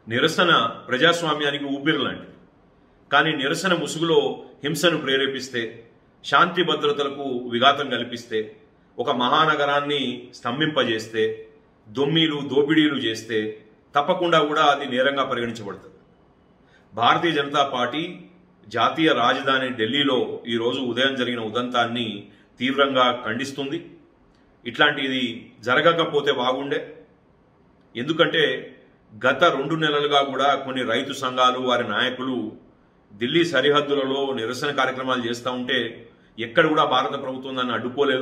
నిరసన ప్రజాస్వామ్యానికి ఊపిరి లాంటిది కానీ నిరసన ముసుగులో హింసను ప్రేరేపిస్తే శాంతి భద్రతలకు విఘాతం కల్పిస్తే ఒక మహానగరాన్ని స్తంభింపజేస్తే దొమ్మీలు దోపిడీలు చేస్తే తప్పకుండా కూడా అది నేరంగా పరిగణించబడుతుంది భారతీయ జనతా పార్టీ జాతీయ రాజధాని ఢిల్లీలో ఈరోజు ఉదయం జరిగిన ఉదంతాన్ని తీవ్రంగా ఖండిస్తుంది ఇట్లాంటిది జరగకపోతే బాగుండే ఎందుకంటే గత రెండు నెలలుగా కూడా కొన్ని రైతు సంఘాలు వారి నాయకులు ఢిల్లీ సరిహద్దులలో నిరసన కార్యక్రమాలు చేస్తూ ఉంటే ఎక్కడ కూడా భారత ప్రభుత్వం దాన్ని అడ్డుకోలేదు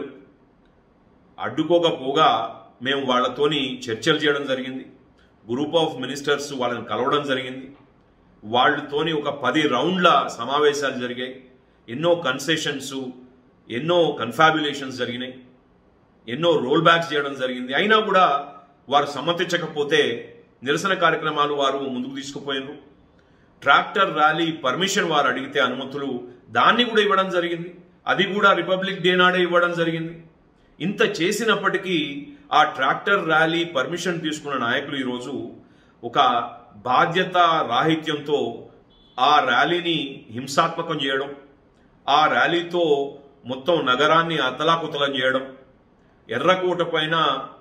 అడ్డుకోకపోగా మేము వాళ్ళతోని చర్చలు చేయడం జరిగింది గ్రూప్ ఆఫ్ మినిస్టర్స్ వాళ్ళని కలవడం జరిగింది వాళ్ళతోని ఒక పది రౌండ్ల సమావేశాలు జరిగాయి ఎన్నో కన్సెషన్స్ ఎన్నో కన్ఫాబులేషన్స్ జరిగినాయి ఎన్నో రోల్ బ్యాక్స్ చేయడం జరిగింది అయినా కూడా వారు సమ్మతించకపోతే నిరసన కార్యక్రమాలు వారు ముందుకు తీసుకుపోయారు ట్రాక్టర్ ర్యాలీ పర్మిషన్ వారు అడిగితే అనుమతులు దాన్ని కూడా ఇవ్వడం జరిగింది అది కూడా రిపబ్లిక్ డే నాడే ఇవ్వడం జరిగింది ఇంత చేసినప్పటికీ ఆ ట్రాక్టర్ ర్యాలీ పర్మిషన్ తీసుకున్న నాయకులు ఈరోజు ఒక బాధ్యత రాహిత్యంతో ఆ ర్యాలీని హింసాత్మకం చేయడం ఆ ర్యాలీతో మొత్తం నగరాన్ని అతలాకుతలం చేయడం ఎర్రకోట పైన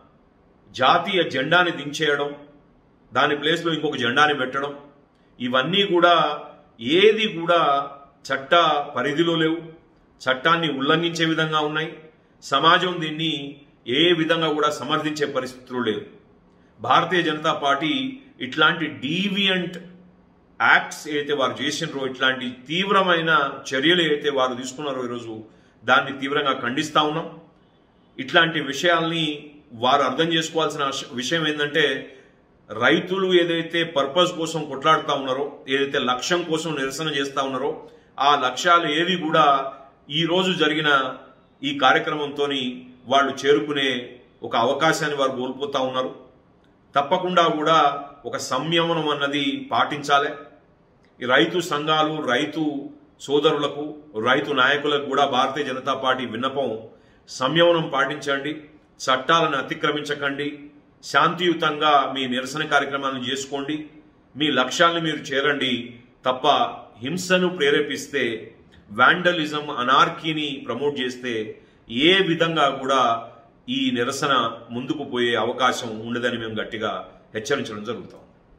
జాతీయ జెండాని దించేయడం దాని ప్లేస్లో ఇంకొక జెండాని పెట్టడం ఇవన్నీ కూడా ఏది కూడా చట్ట పరిధిలో లేవు చట్టాన్ని ఉల్లంఘించే విధంగా ఉన్నాయి సమాజం దీన్ని ఏ విధంగా కూడా సమర్థించే పరిస్థితులు లేదు భారతీయ జనతా పార్టీ ఇట్లాంటి డీవియంట్ యాక్ట్స్ ఏదైతే వారు చేసినారో ఇట్లాంటి తీవ్రమైన చర్యలు ఏదైతే వారు తీసుకున్నారో ఈరోజు దాన్ని తీవ్రంగా ఖండిస్తా ఉన్నాం ఇట్లాంటి విషయాల్ని వారు అర్థం చేసుకోవాల్సిన విషయం ఏంటంటే రైతులు ఏదైతే పర్పస్ కోసం కొట్లాడుతా ఉన్నారో ఏదైతే లక్ష్యం కోసం నిరసన చేస్తా ఉన్నారో ఆ లక్ష్యాలు ఏవి కూడా ఈ రోజు జరిగిన ఈ కార్యక్రమంతో వాళ్ళు చేరుకునే ఒక అవకాశాన్ని వారు కోల్పోతా ఉన్నారు తప్పకుండా కూడా ఒక సంయమనం అన్నది పాటించాలి ఈ రైతు సంఘాలు రైతు సోదరులకు రైతు నాయకులకు కూడా భారతీయ జనతా పార్టీ విన్నపం సంయమనం పాటించండి చట్టాలను అతిక్రమించకండి శాంతియుతంగా మీ నిరసన కార్యక్రమాలను చేసుకోండి మీ లక్ష్యాలను మీరు చేరండి తప్ప హింసను ప్రేరేపిస్తే వ్యాండలిజం అనార్కీని ప్రమోట్ చేస్తే ఏ విధంగా కూడా ఈ నిరసన ముందుకు పోయే అవకాశం ఉండదని మేము గట్టిగా హెచ్చరించడం జరుగుతాం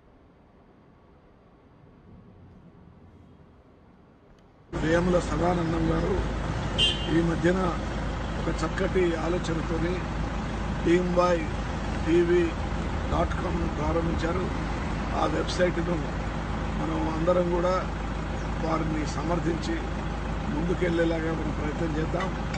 వేముల సదానందం గారు ఈ మధ్యన ఒక చక్కటి ఆలోచనతోని team boy TV dot com ప్రారంభించారు ఆ వెబ్సైట్ను మనం అందరం కూడా వారిని సమర్థించి ముందుకెళ్లేలాగా మనం ప్రయత్నం చేద్దాం